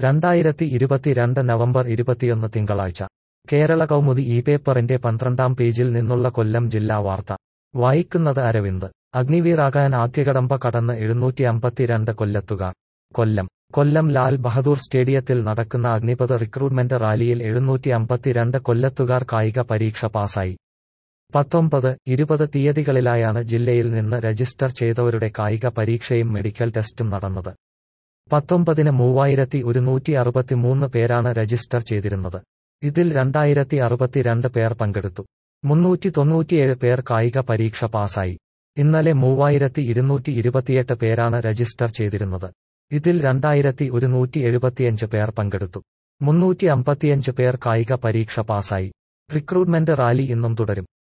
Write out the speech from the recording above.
രണ്ടായിരത്തി ഇരുപത്തിരണ്ട് നവംബർ ഇരുപത്തിയൊന്ന് തിങ്കളാഴ്ച കേരള കൗമുദി ഈ പേപ്പറിന്റെ പന്ത്രണ്ടാം പേജിൽ നിന്നുള്ള കൊല്ലം ജില്ലാ വാർത്ത വായിക്കുന്നത് അരവിന്ദ് അഗ്നിവീറാകാൻ ആദ്യകടമ്പ കടന്ന് എഴുന്നൂറ്റി അമ്പത്തിരണ്ട് കൊല്ലത്തുകാർ കൊല്ലം കൊല്ലം ലാൽ ബഹദൂർ സ്റ്റേഡിയത്തിൽ നടക്കുന്ന അഗ്നിപഥ റിക്രൂട്ട്മെന്റ് റാലിയിൽ എഴുന്നൂറ്റി അമ്പത്തിരണ്ട് കൊല്ലത്തുകാർ കായിക പരീക്ഷ പാസായി പത്തൊമ്പത് ഇരുപത് തീയതികളിലായാണ് ജില്ലയിൽ നിന്ന് രജിസ്റ്റർ ചെയ്തവരുടെ കായിക പരീക്ഷയും മെഡിക്കൽ ടെസ്റ്റും നടന്നത് പത്തൊമ്പതിന് മൂവായിരത്തി ഒരുന്നൂറ്റി അറുപത്തിമൂന്ന് പേരാണ് രജിസ്റ്റർ ചെയ്തിരുന്നത് ഇതിൽ രണ്ടായിരത്തി അറുപത്തിരണ്ട് പേർ പങ്കെടുത്തു മുന്നൂറ്റി തൊണ്ണൂറ്റിയേഴ് പേർ കായിക പരീക്ഷ പാസായി ഇന്നലെ മൂവായിരത്തി ഇരുന്നൂറ്റി ഇരുപത്തിയെട്ട് പേരാണ് രജിസ്റ്റർ ചെയ്തിരുന്നത് ഇതിൽ രണ്ടായിരത്തി ഒരുന്നൂറ്റി എഴുപത്തിയഞ്ച് പേർ പങ്കെടുത്തു മുന്നൂറ്റി അമ്പത്തിയഞ്ച് പേർ കായിക പരീക്ഷ പാസായി റിക്രൂട്ട്മെന്റ് റാലി ഇന്നും തുടരും